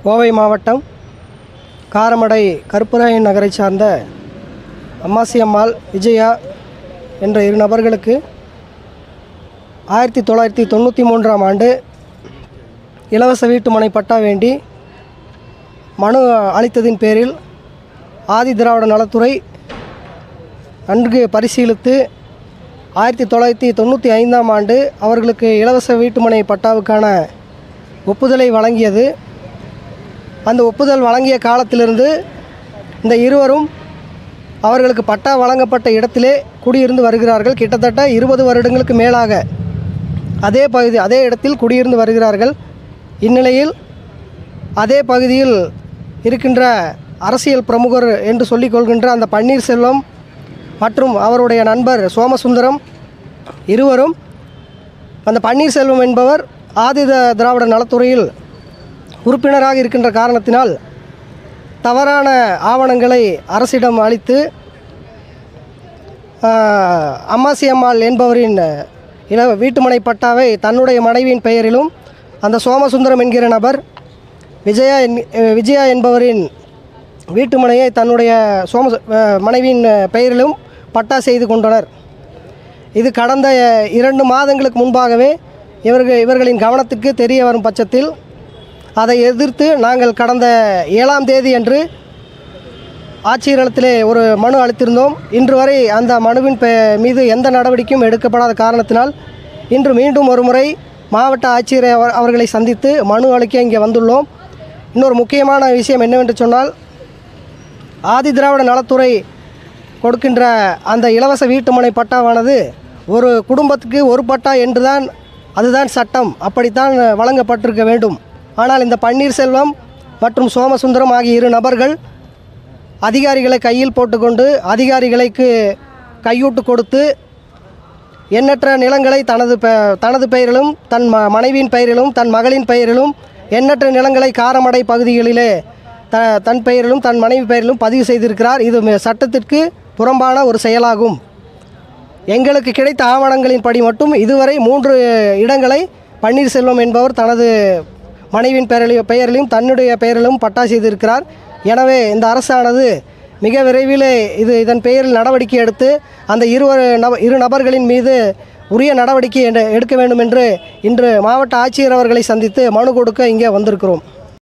கோவை மாவட்டம் காரமடை கருப்பராயன் நகரை சார்ந்த அம்மாசியம்மாள் விஜயா என்ற இரு நபர்களுக்கு ஆயிரத்தி தொள்ளாயிரத்தி தொண்ணூற்றி மூன்றாம் ஆண்டு இலவச வீட்டுமனை பட்டா வேண்டி மனு அளித்ததின் பேரில் ஆதி திராவிட நலத்துறை நன்கு பரிசீலித்து ஆயிரத்தி தொள்ளாயிரத்தி தொண்ணூற்றி ஐந்தாம் ஆண்டு அவர்களுக்கு இலவச வீட்டுமனை பட்டாவுக்கான ஒப்புதலை வழங்கியது அந்த ஒப்புதல் வழங்கிய காலத்திலிருந்து இந்த இருவரும் அவர்களுக்கு பட்டா வழங்கப்பட்ட இடத்திலே குடியிருந்து வருகிறார்கள் கிட்டத்தட்ட இருபது வருடங்களுக்கு மேலாக அதே பகுதி அதே இடத்தில் குடியிருந்து வருகிறார்கள் இந்நிலையில் அதே பகுதியில் இருக்கின்ற அரசியல் பிரமுகர் என்று சொல்லிக் கொள்கின்ற அந்த பன்னீர்செல்வம் மற்றும் அவருடைய நண்பர் சோமசுந்தரம் இருவரும் அந்த பன்னீர்செல்வம் என்பவர் ஆதி த- திராவிட நலத்துறையில் உறுப்பினராக இருக்கின்ற காரணத்தினால் தவறான ஆவணங்களை அரசிடம் அளித்து ஆஹ், அம்மாசி அம்மாள் என்பவரின் இல வீட்டுமனை பட்டாவை தன்னுடைய மனைவியின் பெயரிலும் அந்த சோமசுந்தரம் என்கிற நபர் விஜயா என் அஹ், விஜயா என்பவரின் வீட்டுமனையை தன்னுடைய சோம அஹ், மனைவியின் பெயரிலும் பட்டா செய்து கொண்டனர் இது கடந்த இரண்டு மாதங்களுக்கு முன்பாகவே இவர்கள் இவர்களின் கவனத்துக்கு தெரிய வரும் பட்சத்தில் அதை எதிர்த்து நாங்கள் கடந்த ஏழாம் தேதி அன்று ஆட்சியரிடத்திலே ஒரு மனு அளித்திருந்தோம் இன்று வரை அந்த மனுவின் பெ மீது எந்த நடவடிக்கையும் எடுக்கப்படாத காரணத்தினால் இன்று மீண்டும் ஒரு முறை மாவட்ட ஆட்சியரை அவர் அவர்களை சந்தித்து மனு அளிக்க இங்கே வந்துள்ளோம் இன்னொரு முக்கியமான விஷயம் என்னவென்று சொன்னால் ஆதி திராவிட நலத்துறை கொடுக்கின்ற அந்த இலவச வீட்டுமனை பட்டாவானது ஒரு குடும்பத்துக்கு ஒரு பட்டா என்றுதான் அதுதான் சட்டம் அப்படித்தான் வழங்கப்பட்டிருக்க வேண்டும் ஆனால் இந்த பன்னீர்செல்வம் மற்றும் சோமசுந்தரம் ஆகிய இரு நபர்கள் அதிகாரிகளை கையில் போட்டுக்கொண்டு அதிகாரிகளுக்கு கையூட்டு கொடுத்து எண்ணற்ற நிலங்களை தனது பெ தனது பெயரிலும் தன் ம மனைவியின் பெயரிலும் தன் மகளின் பெயரிலும் எண்ணற்ற நிலங்களை காரமடை பகுதிகளிலே த தன் பெயரிலும் தன் மனைவி பெயரிலும் பதிவு செய்திருக்கிறார் இது மி- சட்டத்திற்கு புறம்பான ஒரு செயலாகும் எங்களுக்கு கிடைத்த ஆவணங்களின்படி மட்டும் இதுவரை மூன்று இடங்களை பன்னீர்செல்வம் என்பவர் தனது மனைவியின் பெயரிலும் பெயரிலும் தன்னுடைய பெயரிலும் பட்டா செய்திருக்கிறார் எனவே இந்த அரசானது மிக விரைவில் இது இதன் பெயரில் நடவடிக்கை எடுத்து அந்த இருவர் நப இரு நபர்களின் மீது உரிய நடவடிக்கை எடு- எடுக்க வேண்டும் என்று இன்று மாவட்ட ஆட்சியர் அவர்களை சந்தித்து மனு கொடுக்க இங்கே வந்திருக்கிறோம்